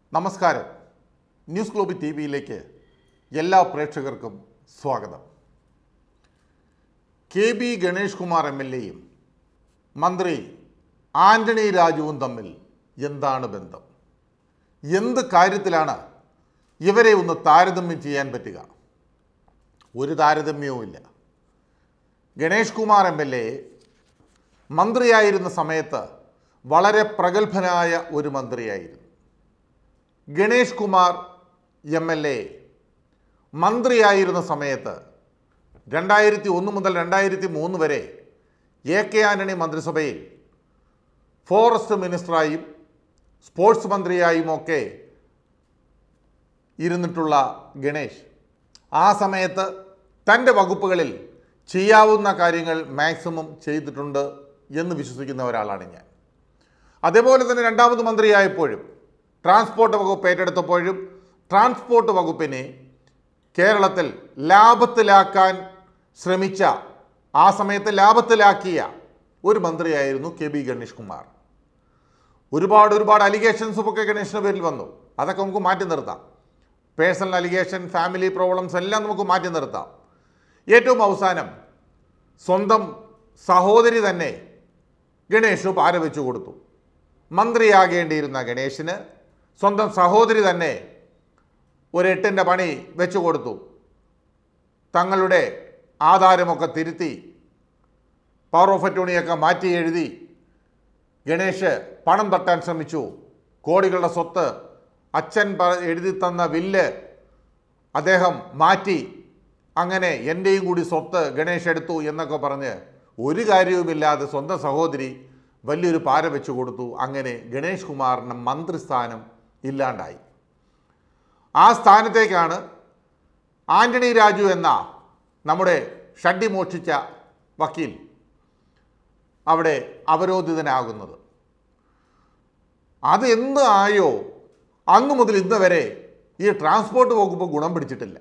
നമസ്കാരം news ഗ്ലോബി T വിയിലേക്ക് എല്ലാ പ്രേക്ഷകർക്കും സ്വാഗതം K B Ganesh Kumar M L എയും മന്ത്രി ആന്റണി രാജുവും തമ്മിൽ എന്താണ് ബന്ധം എന്ത് കാര്യത്തിലാണ് ഇവരെ ഒന്ന് താരതമ്യം ചെയ്യാൻ പറ്റുക ഒരു താരതമ്യവുമില്ല Ganesh Kumar M L A മന്ത്രിയായിരുന്ന സമയത്ത് വളരെ പ്രഗത്ഭനായ ഒരു മന്ത്രിയായിരുന്നു Ganesh Kumar M L A മന്ത്രിയായിരുന്ന സമയത്ത് രണ്ടായിരത്തി ഒന്ന് മുതൽ രണ്ടായിരത്തി മൂന്ന് വരെ എ കെ ആന്റണി മന്ത്രിസഭയിൽ ഫോറസ്റ്റ് മിനിസ്റ്ററായും സ്പോർട്സ് മന്ത്രിയായും ഒക്കെ ഇരുന്നിട്ടുള്ള ഗണേഷ് ആ സമയത്ത് തൻ്റെ വകുപ്പുകളിൽ ചെയ്യാവുന്ന കാര്യങ്ങൾ മാക്സിമം ചെയ്തിട്ടുണ്ട് എന്ന് വിശ്വസിക്കുന്ന ഒരാളാണ് ഞാൻ അതേപോലെ തന്നെ രണ്ടാമത് മന്ത്രിയായപ്പോഴും ട്രാൻസ്പോർട്ട് വകുപ്പ് ഏറ്റെടുത്തപ്പോഴും ട്രാൻസ്പോർട്ട് വകുപ്പിനെ കേരളത്തിൽ ലാഭത്തിലാക്കാൻ ശ്രമിച്ച ആ സമയത്ത് ലാഭത്തിലാക്കിയ ഒരു മന്ത്രിയായിരുന്നു കെ ബി ഗണേഷ് കുമാർ ഒരുപാട് ഒരുപാട് അലിഗേഷൻസും ഒക്കെ ഗണേഷിൻ്റെ പേരിൽ വന്നു അതൊക്കെ നമുക്ക് മാറ്റി നിർത്താം പേഴ്സണൽ അലിഗേഷൻ ഫാമിലി പ്രോബ്ലംസ് എല്ലാം നമുക്ക് മാറ്റി നിർത്താം ഏറ്റവും അവസാനം സ്വന്തം സഹോദരി തന്നെ ഗണേഷ് പാര വെച്ചു കൊടുത്തു മന്ത്രിയാകേണ്ടിയിരുന്ന ഗണേഷിന് സ്വന്തം സഹോദരി തന്നെ ഒരു എട്ടിൻ്റെ പണി വെച്ചു കൊടുത്തു തങ്ങളുടെ ആധാരമൊക്കെ തിരുത്തി പവർ ഓഫ് അറ്റോണിയൊക്കെ മാറ്റി എഴുതി ഗണേഷ് പണം തട്ടാൻ ശ്രമിച്ചു കോടികളുടെ സ്വത്ത് അച്ഛൻ പ- എഴുതി തന്ന വില്ല് അദ്ദേഹം മാറ്റി അങ്ങനെ എൻ്റെയും കൂടി സ്വത്ത് ഗണേഷ് എടുത്തു എന്നൊക്കെ പറഞ്ഞ് ഒരു കാര്യവുമില്ലാതെ സ്വന്തം സഹോദരി വലിയൊരു പാര വെച്ചു കൊടുത്തു അങ്ങനെ ഗണേഷ് കുമാറിന് മന്ത്രിസ്ഥാനം ഇല്ലാണ്ടായി ആ സ്ഥാനത്തേക്കാണ് ആന്റണി രാജു എന്ന നമ്മുടെ ഷഡ്ഡി മോഷിച്ച വക്കീൽ അവിടെ അവരോധിതനാകുന്നത് അത് എന്ത് ആയോ അന്നു മുതൽ ഇന്ന് വരെ ഈ ട്രാൻസ്പോർട്ട് വകുപ്പ് ഗുണം പിടിച്ചിട്ടില്ല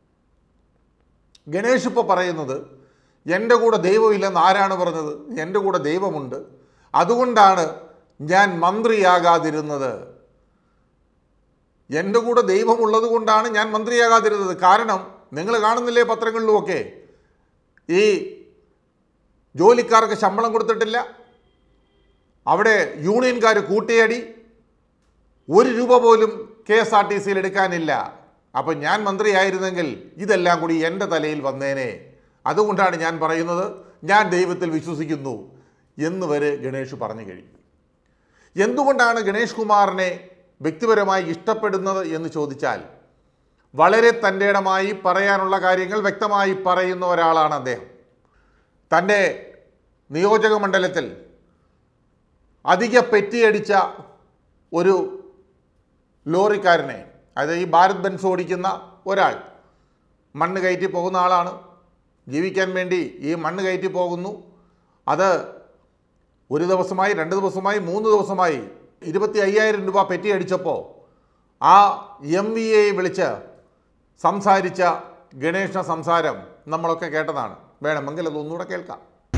ഗണേഷ് ഇപ്പോൾ പറയുന്നത് എൻ്റെ കൂടെ ദൈവമില്ലെന്ന് ആരാണ് പറഞ്ഞത് എൻ്റെ കൂടെ ദൈവമുണ്ട് അതുകൊണ്ടാണ് ഞാൻ മന്ത്രിയാകാതിരുന്നത് എൻ്റെ കൂടെ ദൈവമുള്ളത് കൊണ്ടാണ് ഞാൻ മന്ത്രിയാകാതിരുന്നത് കാരണം നിങ്ങൾ കാണുന്നില്ലേ പത്രങ്ങളിലുമൊക്കെ ഈ ജോലിക്കാർക്ക് ശമ്പളം കൊടുത്തിട്ടില്ല അവിടെ യൂണിയൻകാർ കൂട്ടിയടി ഒരു രൂപ പോലും കെ എസ് ആർ ടി സിയിൽ എടുക്കാനില്ല അപ്പം ഞാൻ മന്ത്രിയായിരുന്നെങ്കിൽ ഇതെല്ലാം കൂടി എൻ്റെ തലയിൽ വന്നേനെ അതുകൊണ്ടാണ് ഞാൻ പറയുന്നത് ഞാൻ ദൈവത്തിൽ വിശ്വസിക്കുന്നു എന്ന് വരെ ഗണേഷ് പറഞ്ഞു കഴിഞ്ഞു എന്തുകൊണ്ടാണ് ഗണേഷ് കുമാറിനെ വ്യക്തിപരമായി ഇഷ്ടപ്പെടുന്നത് എന്ന് ചോദിച്ചാൽ വളരെ തൻ്റെ ഇടമായി പറയാനുള്ള കാര്യങ്ങൾ വ്യക്തമായി പറയുന്ന ഒരാളാണ് അദ്ദേഹം തൻ്റെ നിയോജക മണ്ഡലത്തിൽ അധിക പെറ്റിയടിച്ച ഒരു ലോറിക്കാരനെ അതായത് ഈ ഭാരത് ബെൻസ് ഓടിക്കുന്ന ഒരാൾ മണ്ണ് കയറ്റി പോകുന്ന ആളാണ് ജീവിക്കാൻ വേണ്ടി ഈ മണ്ണ് കയറ്റി പോകുന്നു അത് ഒരു ദിവസമായി രണ്ട് ദിവസമായി മൂന്ന് ദിവസമായി ഇരുപത്തി അയ്യായിരം രൂപ പെറ്റി അടിച്ചപ്പോൾ ആ എം വി എ വിളിച്ച് സംസാരിച്ച ഗണേഷ സംസാരം നമ്മളൊക്കെ കേട്ടതാണ് വേണമെങ്കിൽ അത് ഒന്നുകൂടെ കേൾക്കാം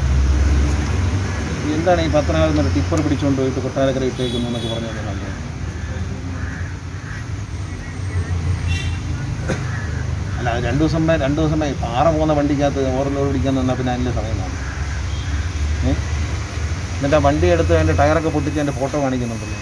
എന്താണ് ഈ പത്തനാപുരം നിന്ന് ടിപ്പർ പിടിച്ചുകൊണ്ട് പോയിട്ട് കൊട്ടാരക്കര ഇട്ടേക്കുന്നു എന്നൊക്കെ പറഞ്ഞു നല്ലത് അല്ല അത് രണ്ട് ദിവസം മുമ്പേ രണ്ട് ദിവസം മുമ്പേ പാറ പോകുന്ന വണ്ടിക്കകത്ത് ഓവർലോഡ് പിടിക്കാൻ നിന്നാൽ പിന്നെ അതിൻ്റെ സമയമാണ് ഏ എന്നിട്ട് ആ വണ്ടി എടുത്ത് അതിൻ്റെ ടയറൊക്കെ പൊട്ടിച്ച് അതിൻ്റെ ഫോട്ടോ കാണിക്കുന്നുണ്ടല്ലോ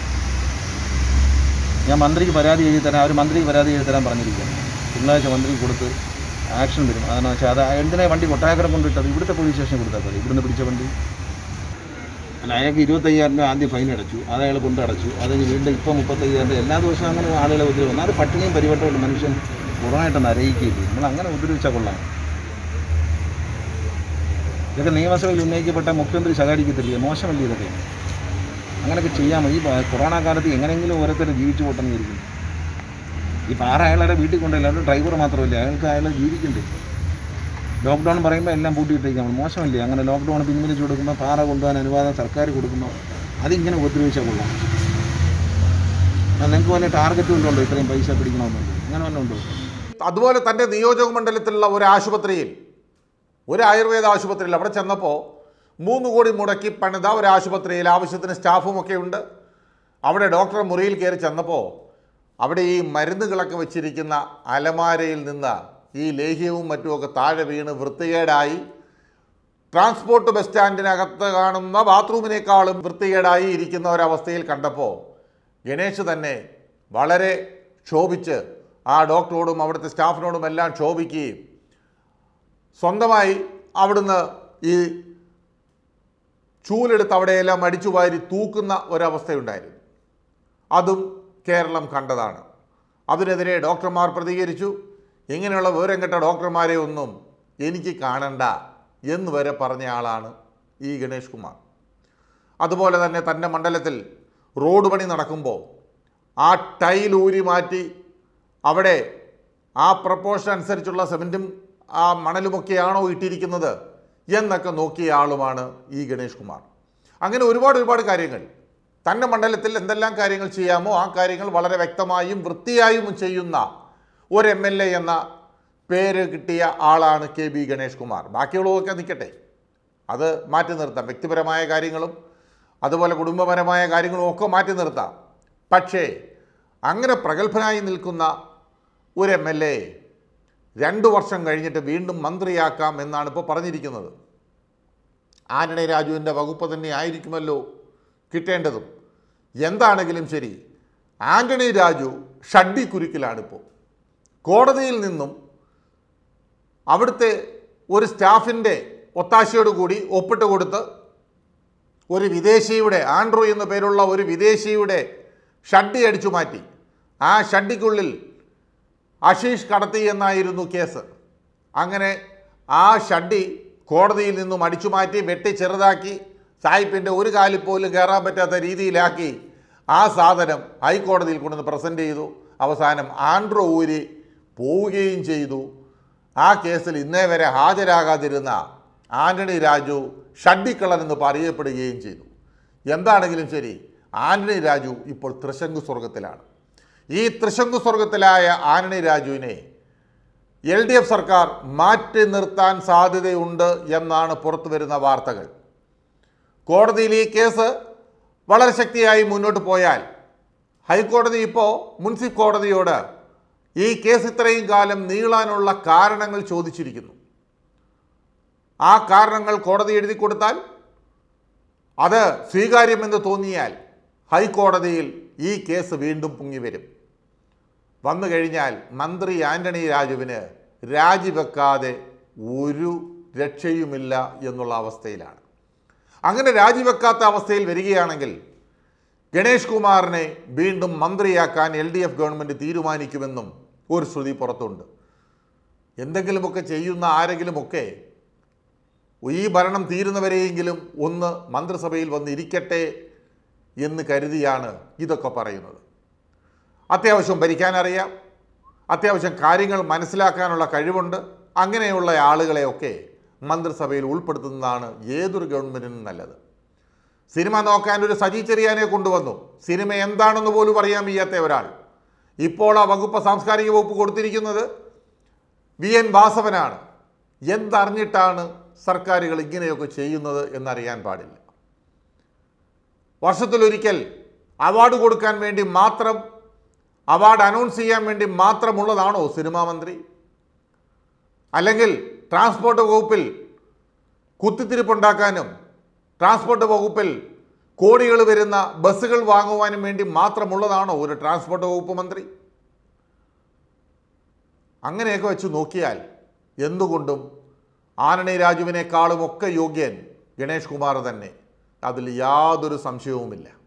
ഞാൻ മന്ത്രിക്ക് പരാതി എഴുതി തരാം അവർ മന്ത്രിക്ക് പരാതി എഴുതി തരാൻ പറഞ്ഞിരിക്കുകയാണ് തിങ്കളാഴ്ച മന്ത്രിക്ക് കൊടുത്ത് ആക്ഷൻ വരും അതെന്ന് വെച്ചാൽ അത് എന്തിനാ വണ്ടി കൊട്ടാരക്കര കൊണ്ടിട്ടത് ഇവിടുത്തെ പോലീസ് സ്റ്റേഷൻ കൊടുത്താൽ മതി ഇവിടുന്ന് പിടിച്ച വണ്ടി അല്ല അയാൾക്ക് ഇരുപത്തയ്യായിരം രൂപ ആദ്യം ഫൈൻ അടച്ചു അത് അയാൾ കൊണ്ട് അടച്ചു അത് കഴിഞ്ഞ് വീണ്ടും ഇപ്പോൾ മുപ്പത്തയ്യായിരം രൂപ എല്ലാ ദിവസവും അങ്ങനെ ആളുകളെ ഉപദ്രവം എന്നാലും പട്ടിണിയും പരിവട്ടമുള്ള മനുഷ്യൻ കുറവായിട്ടൊന്ന് അറിയിക്കുകയില്ലേ നമ്മൾ അങ്ങനെ ഉപദ്രവിച്ചാൽ കൊള്ളാം ഇതൊക്കെ നിയമസഭയിൽ ഉന്നയിക്കപ്പെട്ട മുഖ്യമന്ത്രി ശകാരിക്കത്തില്ലേ മോശമല്ലേ ഇതൊക്കെ അങ്ങനെയൊക്കെ ചെയ്യാമോ ഈ പ- കൊറോണ കാലത്ത് എങ്ങനെയെങ്കിലും ഓരോരുത്തർ ജീവിച്ചു പോട്ടെന്ന് ഇരിക്കും ഈ പാറ അയാളുടെ വീട്ടിൽ കൊണ്ടല്ല അയാളുടെ ഡ്രൈവർ മാത്രമല്ല അയാൾക്ക് അയാൾ ജീവിക്കണ്ടേ ലോക്ക്ഡൗൺ പറയുമ്പോൾ എല്ലാം പൂട്ടിയിട്ടേക്ക് നമ്മൾ മോശമല്ലേ അങ്ങനെ ലോക്ക്ഡൗൺ പിൻവലിച്ച് കൊടുക്കുമ്പോൾ പാറ കൊണ്ടുപോകാൻ അനുവാദം സർക്കാർ കൊടുക്കുമ്പോൾ അതിങ്ങനെ ഉപദ്രവിച്ചാൽ കൊള്ളാം നിങ്ങൾക്ക് വല്ല ടാർഗറ്റ് വല്ലതും ഉണ്ടോ ഇത്രയും പൈസ പിടിക്കണമെന്നുണ്ട് അങ്ങനെ വല്ലതും ഉണ്ടോ അതുപോലെ തൻ്റെ നിയോജക മണ്ഡലത്തിലുള്ള ഒരു ആശുപത്രിയിൽ ഒരു ആയുർവേദ ആശുപത്രിയിൽ അവിടെ ചെന്നപ്പോൾ മൂന്ന് കോടി മുടക്കി പണിത ഒരു ആശുപത്രിയിൽ ആവശ്യത്തിന് സ്റ്റാഫും ഒക്കെ ഉണ്ട് അവിടെ ഡോക്ടർ മുറിയിൽ കയറി ചെന്നപ്പോൾ അവിടെ ഈ മരുന്നുകളൊക്കെ വെച്ചിരിക്കുന്ന അലമാരയിൽ നിന്ന് ഈ ലേഹ്യവും മറ്റുമൊക്കെ താഴെ വീണ് വൃത്തികേടായി ട്രാൻസ്പോർട്ട് ബസ് സ്റ്റാൻഡിനകത്ത് കാണുന്ന ബാത്റൂമിനേക്കാളും വൃത്തികേടായി ഇരിക്കുന്ന ഒരവസ്ഥയിൽ കണ്ടപ്പോൾ ഗണേഷ് തന്നെ വളരെ ക്ഷോഭിച്ച് ആ ഡോക്ടറോടും അവിടുത്തെ സ്റ്റാഫിനോടും എല്ലാം ക്ഷോഭിക്കുകയും സ്വന്തമായി അവിടുന്ന് ഈ ചൂലെടുത്ത് അവിടെയെല്ലാം അടിച്ചു വാരി തൂക്കുന്ന ഒരവസ്ഥയുണ്ടായിരുന്നു അതും കേരളം കണ്ടതാണ് അതിനെതിരെ ഡോക്ടർമാർ പ്രതികരിച്ചു ഇങ്ങനെയുള്ള വിവരം കെട്ട ഡോക്ടർമാരെ ഒന്നും എനിക്ക് കാണണ്ട എന്ന് വരെ പറഞ്ഞ ആളാണ് ഈ ഗണേഷ് കുമാർ അതുപോലെ തന്നെ തൻ്റെ മണ്ഡലത്തിൽ റോഡ് പണി നടക്കുമ്പോൾ ആ ടൈൽ ഊരി മാറ്റി അവിടെ ആ പ്രപ്പോഷൻ അനുസരിച്ചുള്ള സിമെൻറ്റും ആ മണലുമൊക്കെയാണോ ഇട്ടിരിക്കുന്നത് എന്നൊക്കെ നോക്കിയ ആളുമാണ് ഈ ഗണേഷ് കുമാർ അങ്ങനെ ഒരുപാട് ഒരുപാട് കാര്യങ്ങൾ തൻ്റെ മണ്ഡലത്തിൽ എന്തെല്ലാം കാര്യങ്ങൾ ചെയ്യാമോ ആ കാര്യങ്ങൾ വളരെ വ്യക്തമായും വൃത്തിയായും ചെയ്യുന്ന ഒരു എം എൽ എ എന്ന പേര് കിട്ടിയ ആളാണ് കെ ബി ഗണേഷ് കുമാർ ബാക്കിയുള്ളതൊക്കെ നിൽക്കട്ടെ അത് മാറ്റി നിർത്താം വ്യക്തിപരമായ കാര്യങ്ങളും അതുപോലെ കുടുംബപരമായ കാര്യങ്ങളും ഒക്കെ മാറ്റി നിർത്താം പക്ഷേ അങ്ങനെ പ്രഗത്ഭനായി നിൽക്കുന്ന ഒരു എം എൽ എ രണ്ട് വർഷം കഴിഞ്ഞിട്ട് വീണ്ടും മന്ത്രിയാക്കാം എന്നാണ് ഇപ്പോൾ പറഞ്ഞിരിക്കുന്നത് ആന്റണി രാജുവിൻ്റെ വകുപ്പ് തന്നെ ആയിരിക്കുമല്ലോ കിട്ടേണ്ടതും എന്താണെങ്കിലും ശരി ആന്റണി രാജു ഷഡ്ഡിക്കുരുക്കിലാണിപ്പോൾ കോടതിയിൽ നിന്നും അവിടുത്തെ ഒരു സ്റ്റാഫിൻ്റെ ഒത്താശയോടുകൂടി ഒപ്പിട്ട് കൊടുത്ത് ഒരു വിദേശിയുടെ ആൻഡ്രൂ എന്ന പേരുള്ള ഒരു വിദേശിയുടെ ഷഡ്ഡി അടിച്ചു മാറ്റി ആ ഷഡ്ഡിക്കുള്ളിൽ അഷീഷ് കടത്തി എന്നായിരുന്നു കേസ് അങ്ങനെ ആ ഷഡ്ഡി കോടതിയിൽ നിന്നും അടിച്ചു മാറ്റി വെട്ടി ചെറുതാക്കി സായിപ്പിൻ്റെ ഒരു കാലിൽ പോലും കയറാൻ പറ്റാത്ത രീതിയിലാക്കി ആ സാധനം ഹൈക്കോടതിയിൽ കൊണ്ടുവന്ന് പ്രസൻറ്റ് ചെയ്തു അവസാനം ആൻഡ്രോ ഊരി പോവുകയും ചെയ്തു ആ കേസിൽ ഇന്നേ വരെ ഹാജരാകാതിരുന്ന ആന്റണി രാജു ഷഡ്ഡിക്കള്ളൻ എന്ന് പറയപ്പെടുകയും ചെയ്തു എന്താണെങ്കിലും ശരി ആന്റണി രാജു ഇപ്പോൾ ത്രിശങ്കു സ്വർഗത്തിലാണ് ഈ ത്രിശങ്കു സ്വർഗത്തിലായ ആന്റണി രാജുവിനെ എൽ ഡി എഫ് സർക്കാർ മാറ്റി നിർത്താൻ സാധ്യതയുണ്ട് എന്നാണ് പുറത്തു വരുന്ന വാർത്തകൾ കോടതിയിൽ ഈ കേസ് വളരെ ശക്തിയായി മുന്നോട്ട് പോയാൽ ഹൈക്കോടതി ഇപ്പോൾ മുൻസിഫ് കോടതിയോട് ഈ കേസ് ഇത്രയും കാലം നീളാനുള്ള കാരണങ്ങൾ ചോദിച്ചിരിക്കുന്നു ആ കാരണങ്ങൾ കോടതി എഴുതി കൊടുത്താൽ അത് സ്വീകാര്യമെന്ന് തോന്നിയാൽ ഹൈക്കോടതിയിൽ ഈ കേസ് വീണ്ടും പൊങ്ങി വരും വന്നു കഴിഞ്ഞാൽ മന്ത്രി ആന്റണി രാജുവിന് രാജിവെക്കാതെ ഒരു രക്ഷയുമില്ല എന്നുള്ള അവസ്ഥയിലാണ് അങ്ങനെ രാജിവെക്കാത്ത അവസ്ഥയിൽ വരികയാണെങ്കിൽ ഗണേഷ് കുമാറിനെ വീണ്ടും മന്ത്രിയാക്കാൻ എൽ ഡി എഫ് ഗവൺമെൻറ് തീരുമാനിക്കുമെന്നും ഒരു ശ്രുതി പുറത്തുണ്ട് എന്തെങ്കിലുമൊക്കെ ചെയ്യുന്ന ആരെങ്കിലുമൊക്കെ ഈ ഭരണം തീരുന്നവരെയെങ്കിലും ഒന്ന് മന്ത്രിസഭയിൽ വന്ന് ഇരിക്കട്ടെ എന്ന് കരുതിയാണ് ഇതൊക്കെ പറയുന്നത് അത്യാവശ്യം ഭരിക്കാനറിയാം അത്യാവശ്യം കാര്യങ്ങൾ മനസ്സിലാക്കാനുള്ള കഴിവുണ്ട് അങ്ങനെയുള്ള ആളുകളെയൊക്കെ മന്ത്രിസഭയിൽ ഉൾപ്പെടുത്തുന്നതാണ് ഏതൊരു ഗവൺമെൻറ്റിനും നല്ലത് സിനിമ നോക്കാൻ ഒരു സജി ചെറിയാനെ കൊണ്ടുവന്നു സിനിമ എന്താണെന്ന് പോലും അറിയാൻ വയ്യാത്ത ഒരാൾ ഇപ്പോൾ ആ വകുപ്പ് സാംസ്കാരിക വകുപ്പ് കൊടുത്തിരിക്കുന്നത് വി എൻ വാസവനാണ് എന്തറിഞ്ഞിട്ടാണ് സർക്കാരുകൾ ഇങ്ങനെയൊക്കെ ചെയ്യുന്നത് എന്നറിയാൻ പാടില്ല വർഷത്തിലൊരിക്കൽ അവാർഡ് കൊടുക്കാൻ വേണ്ടി മാത്രം അവാർഡ് അനൗൺസ് ചെയ്യാൻ വേണ്ടി മാത്രമുള്ളതാണോ സിനിമാ മന്ത്രി അല്ലെങ്കിൽ ട്രാൻസ്പോർട്ട് വകുപ്പിൽ കുത്തിത്തിരിപ്പുണ്ടാക്കാനും ട്രാൻസ്പോർട്ട് വകുപ്പിൽ കോടികൾ വരുന്ന ബസ്സുകൾ വാങ്ങുവാനും വേണ്ടി മാത്രമുള്ളതാണോ ഒരു ട്രാൻസ്പോർട്ട് വകുപ്പ് മന്ത്രി അങ്ങനെയൊക്കെ വെച്ച് നോക്കിയാൽ എന്തുകൊണ്ടും ആനണി രാജുവിനേക്കാളും ഒക്കെ യോഗ്യൻ ഗണേഷ് കുമാർ തന്നെ അതിൽ യാതൊരു സംശയവുമില്ല